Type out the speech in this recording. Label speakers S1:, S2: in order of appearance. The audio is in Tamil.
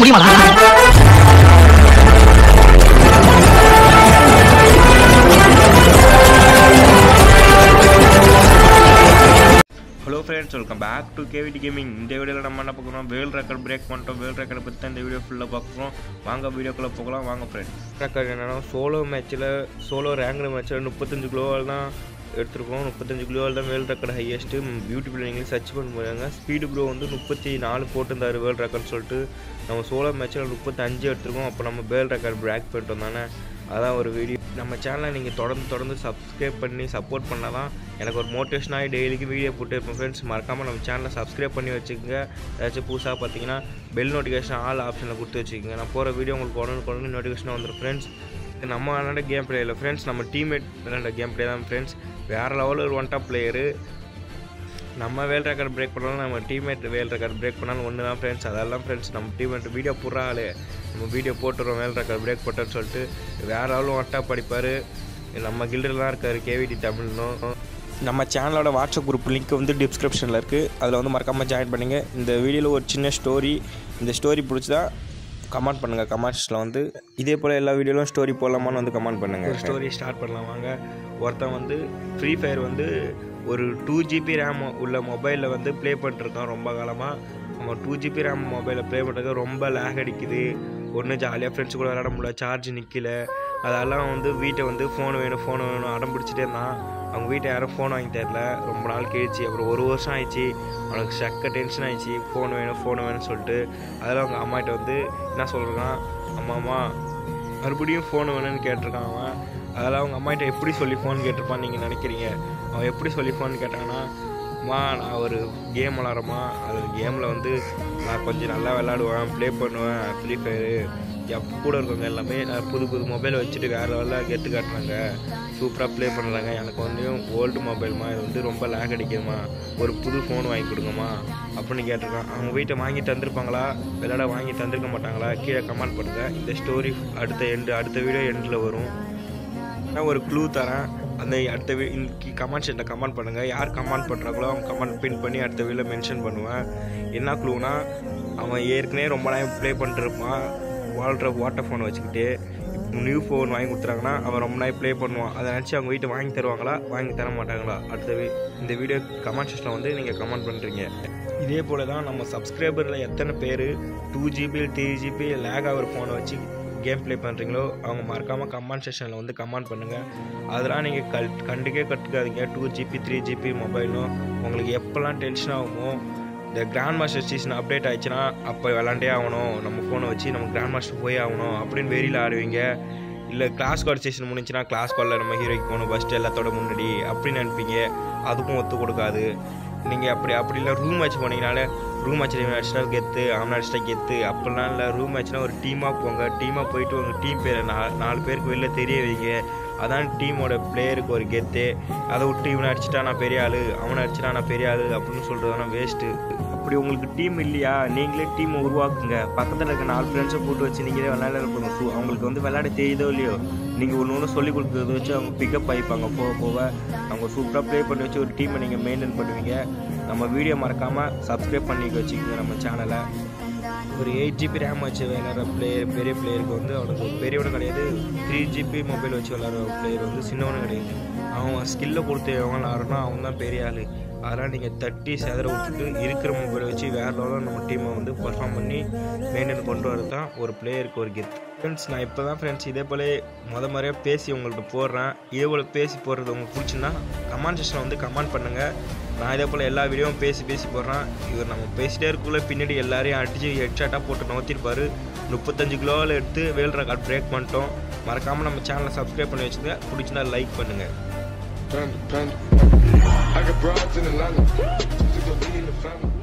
S1: முடிய மாட்டேங்குது
S2: hello friends welcome back to KVD gaming இந்த வீடியோவில் நம்ம என்ன பார்க்குறோம் வேல் ரெக்கார்ட் பிரேக் பண்ணிட்டோம் வேல் ரெக்கார்டை பற்றி தான் இந்த வீடியோ ஃபுல்லாக பார்க்குறோம் வாங்க வீடியோக்குள்ளே போகலாம் வாங்க ஃப்ரெண்ட்ஸ் ரெக்கார்ட் என்னன்னா சோலோ மேட்ச்சில் சோலோ ரேங்கில் மேட்ச்சில் முப்பத்தஞ்சு கிலோவால் தான் எடுத்திருக்கோம் முப்பத்தஞ்சு கிலோவால் தான் வேர்ல்ட் ரெக்கார்டு ஹையஸ்ட்டு யூடியூப்பில் நீங்களே சர்ச் பண்ண முடியாங்க ஸ்பீடு ப்ரோ வந்து முப்பத்தி நாலு போட்டிருந்தாரு வேர்ல்ட் ரெக்கார்ட் சொல்லிட்டு நம்ம சோலோ மேட்ச்சில் முப்பத்தஞ்சு எடுத்திருக்கோம் அப்போ நம்ம வேர்ல்ட் ரெக்கார்ட் பிரேக் பண்ணிட்டோம் தானே அதான் ஒரு வீடியோ நம்ம சேனலை நீங்கள் தொடர்ந்து தொடர்ந்து சப்ஸ்கிரைப் பண்ணி சப்போர்ட் பண்ணால் தான் எனக்கு ஒரு மோட்டிவேஷனாக டெய்லிக்கு வீடியோ போட்டு இருப்பேன் ஃப்ரெண்ட்ஸ் மறக்காமல் நம்ம சேனலை சப்ஸ்கிரைப் பண்ணி வச்சுக்கோங்க ஏதாச்சும் புதுசாக பார்த்தீங்கன்னா பெல் நோட்டிஃபிகேஷன் ஆல் ஆப்ஷனில் கொடுத்து வச்சுக்கோங்க நான் போகிற வீடியோ உங்களுக்கு உடனே உடனே நோட்டிஃபிகேஷன் வந்துடும் ஃப்ரெண்ட்ஸ் இது நம்ம விளாண்ட கேம் பிளே இல்லை ஃப்ரெண்ட்ஸ் நம்ம டீம்மேட் விளாண்ட கேம் பிளே தான் ஃப்ரெண்ட்ஸ் வேறு லெவலில் ஒரு ஒன் டாப் பிளேயரு நம்ம வேல் ரெக்கார்ட் பிரேக் பண்ணாலும் நம்ம டீம்மேட் வேல் ரெக்கார்ட் பிரேக் பண்ணாலும் ஒன்று தான் ஃப்ரெண்ட்ஸ் அதெல்லாம் ஃப்ரெண்ட்ஸ் நம்ம டீம்மேட் வீடியோ புறாளே நம்ம வீடியோ போட்டுறோம் வேல் ரெக்கார்ட் பிரேக் போட்டோன்னு சொல்லிட்டு வேற ஆளும் ஒட்டா படிப்பார் நம்ம கில்டில் தான் இருக்கார் கேவிடி தமிழ்னும் நம்ம சேனலோட வாட்ஸ்அப் குரூப் லிங்க் வந்து டிஸ்கிரிப்ஷனில் இருக்குது அதில் வந்து மறக்காமல் ஜாயின் பண்ணுங்க இந்த வீடியோவில் ஒரு சின்ன ஸ்டோரி இந்த ஸ்டோரி பிடிச்சதா கமெண்ட் பண்ணுங்கள் கமெண்ட்ஸில் வந்து இதே போல் எல்லா வீடியோலும் ஸ்டோரி போடலாமான்னு வந்து கமெண்ட் பண்ணுங்கள் ஸ்டோரி ஸ்டார்ட் பண்ணலாம் வாங்க ஒருத்தன் வந்து ஃப்ரீ ஃபயர் வந்து ஒரு டூ ஜிபி ரேம் உள்ள மொபைலில் வந்து ப்ளே பண்ணிட்டுருக்கான் ரொம்ப காலமாக அவன் டூ ஜிபி ரேம் மொபைலில் ப்ளே பண்ணுறது ரொம்ப லேக் அடிக்குது ஒன்று ஜாலியாக ஃப்ரெண்ட்ஸ் கூட விளாட முடியல சார்ஜ் நிற்கல அதெல்லாம் வந்து வீட்டை வந்து ஃபோன் வேணும் ஃபோன் வேணும் அடம் பிடிச்சிட்டே இருந்தான் அவங்க வீட்டை யாரும் ஃபோன் வாங்கி தரல ரொம்ப நாள் கழிச்சு அப்புறம் ஒரு வருஷம் ஆயிடுச்சு அவனுக்கு சக்க டென்ஷன் ஆயிடுச்சு ஃபோன் வேணும் ஃபோன் வேணும்னு சொல்லிட்டு அதெல்லாம் அவங்க அம்மாகிட்ட வந்து என்ன சொல்கிறான் அம்மா அம்மா மறுபடியும் ஃபோன் வேணும்னு கேட்டிருக்கான் அவன் அதெல்லாம் அவங்க அம்மாகிட்ட எப்படி சொல்லி ஃபோன் கேட்டிருப்பான்னு நீங்கள் நினைக்கிறீங்க அவன் எப்படி சொல்லி ஃபோன் கேட்டாங்கன்னா அம்மா நான் ஒரு கேம் விளாட்றேம்மா அது கேமில் வந்து நான் கொஞ்சம் நல்லா விளாடுவேன் ப்ளே பண்ணுவேன் ஃப்ரீ ஃபயரு என் கூட இருக்கவங்க எல்லாமே நான் புது புது மொபைல் வச்சுட்டு வேறு லெவலில் கெத்து காட்டுறாங்க சூப்பராக ப்ளே பண்ணுறாங்க எனக்கு வந்து ஓல்டு மொபைல்மா இது வந்து ரொம்ப லேக் அடிக்குதுமா ஒரு புது ஃபோன் வாங்கி கொடுங்கம்மா அப்படின்னு கேட்டிருக்கான் அவங்க வீட்டை வாங்கி தந்திருப்பாங்களா விளையாட வாங்கி தந்திருக்க மாட்டாங்களா கீழே கமெண்ட் பண்ணுங்கள் இந்த ஸ்டோரி அடுத்த எண்டு அடுத்த வீடியோ எண்டில் வரும் நான் ஒரு க்ளூ தரேன் அந்த அடுத்த வீ கமெண்ட் செட்டில் கமெண்ட் பண்ணுங்கள் யார் கமெண்ட் பண்ணுறாங்களோ அவங்க கமெண்ட் பின் பண்ணி அடுத்த வீடியோவில் மென்ஷன் பண்ணுவேன் என்ன க்ளூனா அவன் ஏற்கனவே ரொம்ப நேரம் ப்ளே பண்ணிட்டுருப்பான் வாழ்கிற வாட்டர் ஃபோன் வச்சுக்கிட்டு இப்போ நியூ ஃபோன் வாங்கி கொடுத்துறாங்கன்னா அவன் ரொம்ப நாள் ப்ளே பண்ணுவான் அதை நினச்சி அவங்க வீட்டை வாங்கி தருவாங்களா வாங்கி தர மாட்டாங்களா அடுத்த வீ இந்த வீடியோ கமெண்ட் செக்ஷனில் வந்து நீங்கள் கமெண்ட் பண்ணுறீங்க இதே போல் தான் நம்ம சப்ஸ்கிரைபரில் எத்தனை பேர் two GB three GB lag ஆகிற ஃபோனை வச்சு கேம் ப்ளே பண்ணுறீங்களோ அவங்க மறக்காமல் கமெண்ட் செக்ஷனில் வந்து கமெண்ட் பண்ணுங்கள் அதெல்லாம் நீங்கள் கல் கண்டுக்கே கற்றுக்காதீங்க டூ ஜிபி த்ரீ ஜிபி மொபைலும் உங்களுக்கு எப்போல்லாம் டென்ஷன் ஆகுமோ இந்த கிராண்ட் மாஸ்டர் சீசன் அப்டேட் ஆயிடுச்சுன்னா அப்போ விளாண்டே ஆகணும் நம்ம ஃபோனை வச்சு நம்ம கிராண்ட் மாஸ்டர் போய் ஆகணும் அப்படின்னு வெறியில் ஆடுவீங்க இல்லை கிளாஸ் கார்டு சீசன் முடிஞ்சுன்னா கிளாஸ் கார்டில் நம்ம ஹீரோய்க்கு போகணும் ஃபஸ்ட்டு எல்லாத்தோட முன்னாடி அப்படின்னு நினைப்பீங்க அதுக்கும் ஒத்து கொடுக்காது நீங்கள் அப்படி அப்படி இல்லை ரூம் மேட்ச் போனீங்கனாலே ரூம் மேட்ச்சில் இவன் அடிச்சிட்டா கெத்து அவன் அடிச்சிட்டா கெத்து அப்படிலாம் இல்லை ரூம் மேட்ச்னா ஒரு டீமாக போங்க டீமாக போயிட்டு உங்கள் டீம் பேரை நா நாலு பேருக்கு வெளில தெரிய வைங்க அதான் டீமோட பிளேயருக்கு ஒரு கெத்து அதை விட்டு இவனை அடிச்சிட்டா நான் பெரிய ஆள் அவனை அடிச்சிட்டா நான் பெரிய ஆள் அப்படின்னு சொல்கிறதுனா வேஸ்ட்டு அப்படி உங்களுக்கு டீம் இல்லையா நீங்களே டீமை உருவாக்குங்க பக்கத்தில் இருக்க நாலு ஃப்ரெண்ட்ஸை போட்டு வச்சு நீங்களே விளையாட போங்க ஸோ அவங்களுக்கு வந்து விளையாட தெரியுதோ இல்லையோ நீங்கள் ஒன்று ஒன்று சொல்லிக் கொடுக்குறத வச்சு அவங்க பிக்கப் ஆகிப்பாங்க போக போக அவங்க சூப்பராக ப்ளே பண்ணி வச்சு ஒரு டீமை நீங்கள் மெயின்டைன் பண்ணுவீங்க நம்ம வீடியோ மறக்காமல் சப்ஸ்கிரைப் பண்ணி வச்சுக்கோங்க நம்ம சேனலை ஒரு எயிட் ஜிபி ரேம் வச்சு விளையாடுற பிளேயர் பெரிய பிளேயருக்கு வந்து அவனுக்கு பெரியவனும் கிடையாது த்ரீ ஜிபி மொபைல் வச்சு விளையாடுற பிளேயர் வந்து சின்னவனும் கிடையாது அவன் ஸ்கில்லை கொடுத்து எவன் விளாட்றானோ அவன் தான் பெரிய ஆள் அதெல்லாம் நீங்கள் தட்டி செதற விட்டுட்டு இருக்கிற மொபைலை வச்சு வேறு லெவலில் நம்ம டீமை வந்து பர்ஃபார்ம் பண்ணி மெயின்டைன் கொண்டு வரது தான் ஒரு பிளேயருக்கு ஒரு கெத் ஃப்ரெண்ட்ஸ் நான் இப்போ தான் ஃப்ரெண்ட்ஸ் இதே போல் முத முறையாக பேசி உங்கள்கிட்ட போடுறேன் இதே போல் பேசி போடுறது உங்களுக்கு பிடிச்சுன்னா கமெண்ட் செக்ஷனில் வந்து கமெண்ட் பண்ணுங்கள் நான் இதே போல் எல்லா வீடியோவும் பேசி பேசி போடுறேன் இவர் நம்ம பேசிட்டே இருக்கக்குள்ள பின்னாடி எல்லாரையும் அடித்து ஹெட்ஷாட்டாக போட்டு நோத்திருப்பார் முப்பத்தஞ்சு கிலோவில் எடுத்து வேல் ரெக்கார்ட் பிரேக் பண்ணிட்டோம் மறக்காமல் நம்ம சேனலை சப்ஸ்கிரைப் பண்ணி வச்சுங்க பிடிச்சிருந்தா லைக் பண்ணுங்கள்
S3: Panda, panda. I got broads in Atlanta. Just to be in the family.